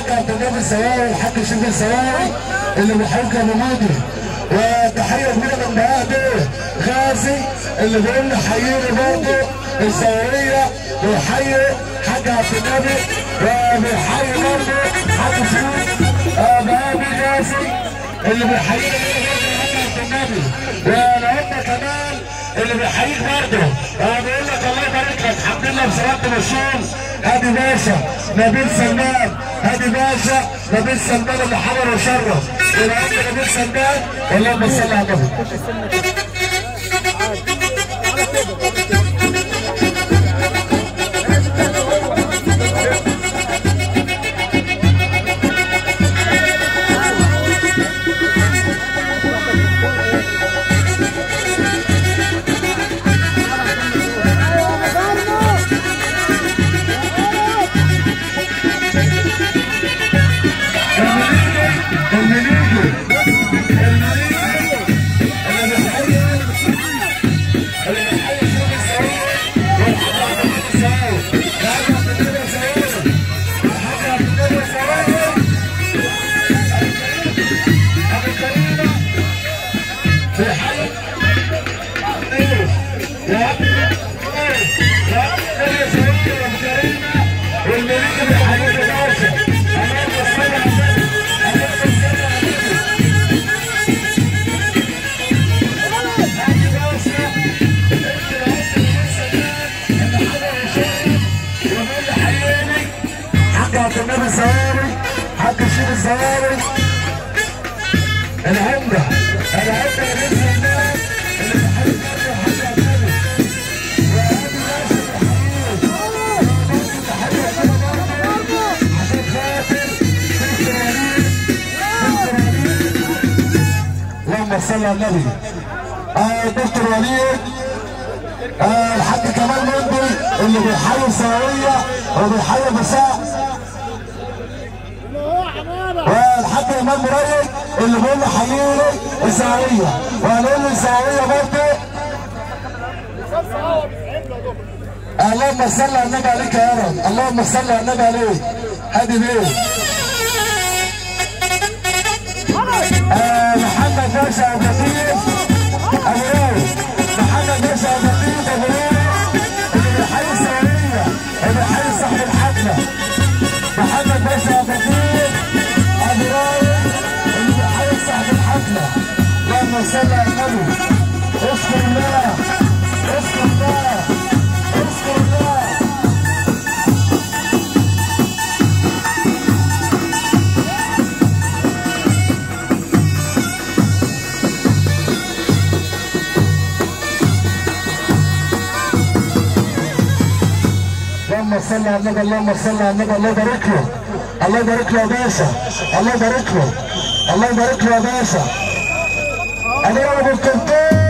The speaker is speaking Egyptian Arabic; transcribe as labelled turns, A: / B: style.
A: الحاج عبد النبي السواوي الحاج شيخ السواوي اللي بيحب ابو مودي وتحيه كبيره من بهاء غازي اللي بيقول لي حييني برضه الزواويه ويحيي حاج عبد النبي وبيحيي برضه حاج فلوس بهاء غازي اللي بيحييني حاج عبد النبي ولعبنا كمان اللي بيحييك برضه انا بقول لك الله يبارك لك الحمد لله بصراحه مشهور هادي باشا نبيل سلمان هادي باشا نبيل سلمان اللي حضر وشرف والعم نبيل سلمان اللهم صل على النبي المليكي المليكي اللي بيحيي اللي بيحيي شوف السعيد والحاج عبد النبي السعيد الحاج عبد النبي السعيد الحاج عبد النبي السعيد ابو كريمه بيحيي ايه يا ابني ايه يا ابني النبي السعيد وابو كريمه والمليكي بيحيي باشا اللهم صل على النبي اللهم صل على النبي حق عبد النبي الزواري حق الشيخ الزواري العمدة العمدة اللي بينزل الناس اللي بيحب برضه حق عبد النبي وهادي باشا بيحييه تحية كده برضه عشان خاطر بنت وليد بنت وليد اللهم صل على النبي آه دكتور وليد آه الحاج كمال مندي اللي بيحيي الثانوية وبيحيي مساء والحاج امام مريد اللي بيقول لي حييني الثانوية وهنقول له الثانوية برضه اللهم صل على النبي عليك يا رب اللهم صل على النبي عليك ادي بيه آه محمد باشا ابو لطيف ابو راوي محمد باشا ابو لطيف ابو راوي اللي بيحيي الثانوية اللي بيحيي صاحب الحفلة محمد باشا ابو لطيف ابو راوي اللي بيحيي صاحب الحفلة اللهم صل على النبي اذكر الله اذكر الله اذكر الله اللهم صل على النبي اللهم صل على النبي الله يبارك له الله يبارك له يا باشا الله يبارك له الله يبارك له يا باشا انا ابو الكلتين